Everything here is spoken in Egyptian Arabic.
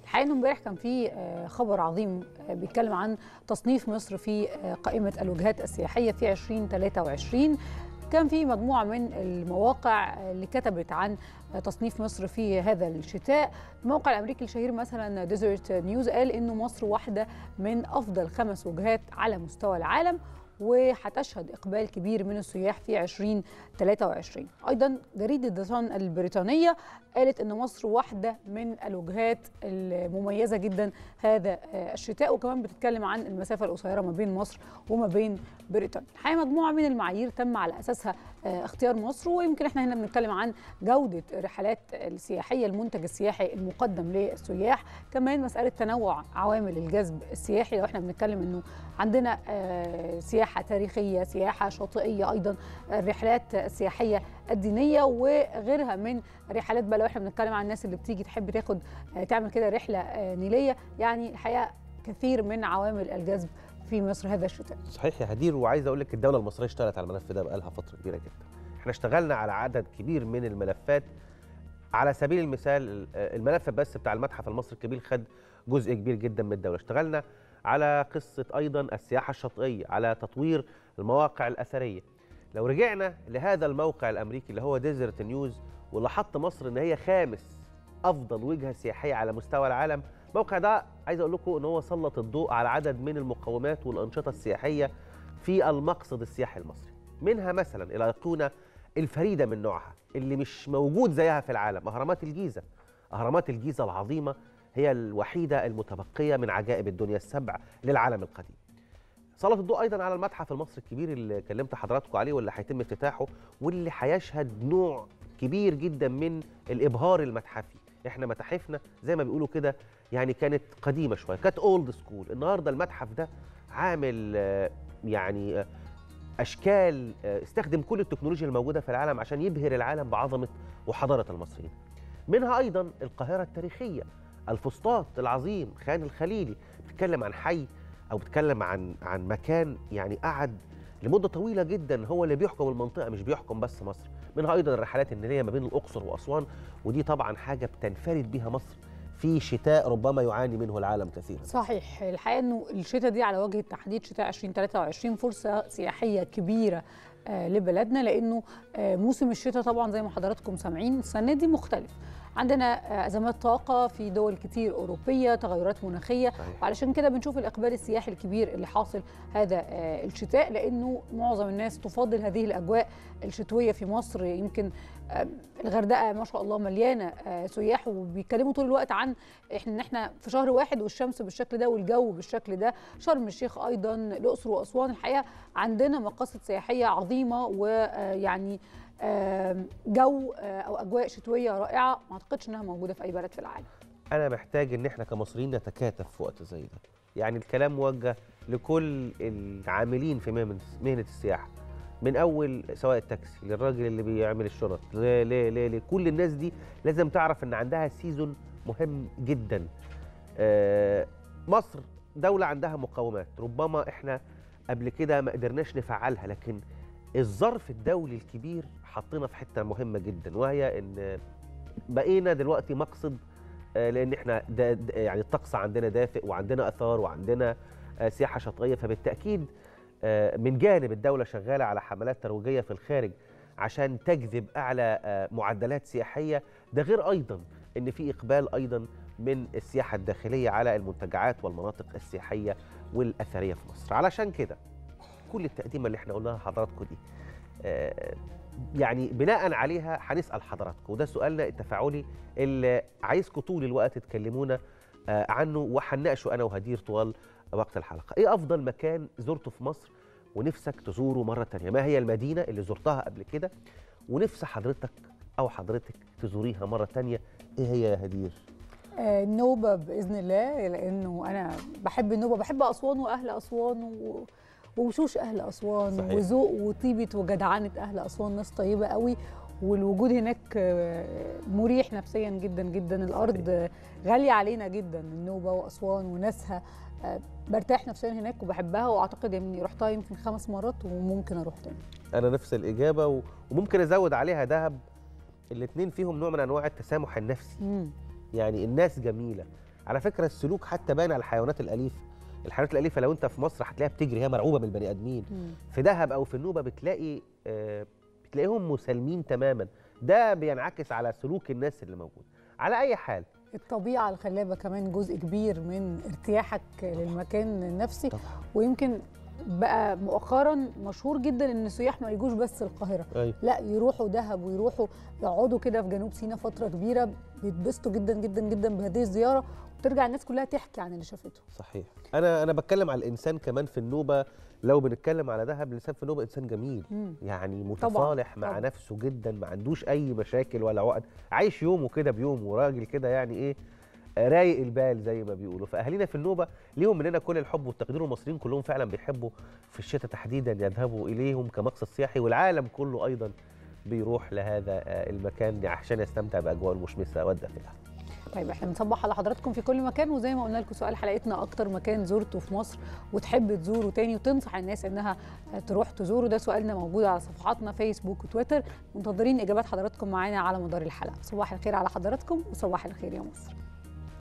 الحقيقه انه امبارح كان في خبر عظيم بيتكلم عن تصنيف مصر في قائمه الوجهات السياحيه في 2023 كان في مجموعه من المواقع اللي كتبت عن تصنيف مصر في هذا الشتاء الموقع الامريكي الشهير مثلا ديزرت نيوز قال انه مصر واحده من افضل خمس وجهات على مستوى العالم وهتشهد اقبال كبير من السياح في 2023 ايضا جريده ذا صن البريطانيه قالت ان مصر واحده من الوجهات المميزه جدا هذا الشتاء وكمان بتتكلم عن المسافه القصيره ما بين مصر وما بين بريطانيا الحقيقه مجموعه من المعايير تم على اساسها اختيار مصر ويمكن احنا هنا بنتكلم عن جوده الرحلات السياحيه المنتج السياحي المقدم للسياح كمان مساله تنوع عوامل الجذب السياحي لو احنا بنتكلم انه عندنا سياحه تاريخيه سياحه شاطئيه ايضا الرحلات السياحيه الدينيه وغيرها من رحلات بقى لو احنا بنتكلم عن الناس اللي بتيجي تحب تاخد تعمل كده رحله نيليه يعني الحقيقه كثير من عوامل الجذب في مصر هذا الشتاء صحيح يا هدير وعايز اقول لك الدوله المصريه اشتغلت على الملف ده بقالها فتره كبيره جدا احنا اشتغلنا على عدد كبير من الملفات على سبيل المثال الملف بس بتاع المتحف المصري الكبير خد جزء كبير جدا من الدوله اشتغلنا على قصه ايضا السياحه الشاطئيه على تطوير المواقع الاثريه لو رجعنا لهذا الموقع الامريكي اللي هو ديزرت نيوز واللي حط مصر ان هي خامس افضل وجهه سياحيه على مستوى العالم الموقع ده عايز اقول لكم ان هو سلط الضوء على عدد من المقومات والانشطه السياحيه في المقصد السياحي المصري منها مثلا الايقونه الفريده من نوعها اللي مش موجود زيها في العالم اهرامات الجيزه اهرامات الجيزه العظيمه هي الوحيده المتبقيه من عجائب الدنيا السبع للعالم القديم سلط الضوء ايضا على المتحف المصري الكبير اللي كلمت حضراتكم عليه واللي هيتم افتتاحه واللي هيشهد نوع كبير جدا من الابهار المتحفي احنا متاحفنا زي ما بيقولوا كده يعني كانت قديمه شويه كانت اولد سكول النهارده المتحف ده عامل يعني اشكال استخدم كل التكنولوجيا الموجوده في العالم عشان يبهر العالم بعظمه وحضاره المصريين منها ايضا القاهره التاريخيه الفسطاط العظيم خان الخليلي بتتكلم عن حي او بتتكلم عن عن مكان يعني قعد لمده طويله جدا هو اللي بيحكم المنطقه مش بيحكم بس مصر منها ايضا الرحلات النيليه ما بين الاقصر واسوان ودي طبعا حاجه بتنفرد بها مصر في شتاء ربما يعاني منه العالم كثيرا صحيح الحقيقه انه الشتاء دي على وجه التحديد شتاء 2023 فرصه سياحيه كبيره لبلدنا لانه موسم الشتاء طبعا زي ما حضراتكم سامعين السنه دي مختلف عندنا ازمات طاقه في دول كتير اوروبيه تغيرات مناخيه صحيح. وعلشان كده بنشوف الاقبال السياحي الكبير اللي حاصل هذا الشتاء لانه معظم الناس تفضل هذه الاجواء الشتويه في مصر يمكن الغردقه ما شاء الله مليانه سياح وبيتكلموا طول الوقت عن احنا ان احنا في شهر واحد والشمس بالشكل ده والجو بالشكل ده شرم الشيخ ايضا الاقصر واسوان الحقيقه عندنا مقاصد سياحيه عظيمه ويعني جو او اجواء شتويه رائعه ما اعتقدش انها موجوده في اي بلد في العالم انا محتاج ان احنا كمصريين نتكاتف في وقت زي ده يعني الكلام موجه لكل العاملين في مهنه السياحه من اول سواء التاكسي للراجل اللي بيعمل الشنط لكل الناس دي لازم تعرف ان عندها سيزون مهم جدا مصر دوله عندها مقومات ربما احنا قبل كده ما قدرناش نفعلها لكن الظرف الدولي الكبير حطينا في حته مهمه جدا وهي ان بقينا دلوقتي مقصد لان احنا دا يعني الطقس عندنا دافئ وعندنا اثار وعندنا سياحه شاطئيه فبالتاكيد من جانب الدوله شغاله على حملات ترويجيه في الخارج عشان تجذب اعلى معدلات سياحيه ده غير ايضا ان في اقبال ايضا من السياحه الداخليه على المنتجعات والمناطق السياحيه والاثريه في مصر علشان كده كل التقديمه اللي احنا قلناها لحضراتكم دي يعني بناء عليها هنسال حضراتكم وده سؤالنا التفاعلي اللي عايزكم طول الوقت تكلمونا عنه وهنناقشه انا وهدير طوال وقت الحلقه ايه افضل مكان زرته في مصر ونفسك تزوره مره تانية ما هي المدينه اللي زرتها قبل كده ونفس حضرتك او حضرتك تزوريها مره تانية ايه هي يا هدير النوبه باذن الله لانه انا بحب النوبه بحب اسوان واهل اسوان و... ووشوش اهل اسوان صحيح. وذوق وطيبه وجدعنه اهل اسوان ناس طيبه قوي والوجود هناك مريح نفسيا جدا جدا الارض غاليه علينا جدا النوبه واسوان وناسها برتاح نفسيا هناك وبحبها واعتقد اني رحتها يمكن خمس مرات وممكن اروح تاني انا نفس الاجابه وممكن ازود عليها دهب الاثنين فيهم نوع من انواع التسامح النفسي مم. يعني الناس جميله على فكره السلوك حتى باين على الحيوانات الاليفه الحيوانات الاليفه لو انت في مصر هتلاقيها بتجري هي مرعوبه من البني ادمين مم. في دهب او في النوبه بتلاقي آه، بتلاقيهم مسالمين تماما ده بينعكس على سلوك الناس اللي موجود على اي حال الطبيعه الخلابه كمان جزء كبير من ارتياحك للمكان النفسي طبعا ويمكن بقى مؤخرا مشهور جدا ان السياح ما يجوش بس القاهره ايوه لا يروحوا دهب ويروحوا يقعدوا كده في جنوب سيناء فتره كبيره بيتبسطوا جدا جدا جدا بهذه الزياره وترجع الناس كلها تحكي عن اللي شافته صحيح انا انا بتكلم على الانسان كمان في النوبه لو بنتكلم على دهب الانسان في النوبه انسان جميل مم. يعني متصالح مع طبعاً. نفسه جدا ما عندوش اي مشاكل ولا عقد عايش يومه كده بيومه راجل كده يعني ايه آه، رايق البال زي ما بيقولوا فاهالينا في النوبه ليهم مننا كل الحب والتقدير والمصريين كلهم فعلا بيحبوا في الشتاء تحديدا يذهبوا اليهم كمقصد سياحي والعالم كله ايضا بيروح لهذا آه، المكان عشان يستمتع باجواء المشمسه والدافئه طيب احنا بنصبح على حضراتكم في كل مكان وزي ما قلنا لكم سؤال حلقتنا اكتر مكان زرته في مصر وتحب تزوره تاني وتنصح الناس انها تروح تزوره ده سؤالنا موجود على صفحاتنا فيسبوك وتويتر منتظرين اجابات حضراتكم معانا على مدار الحلقه صباح الخير على حضراتكم وصباح الخير يا مصر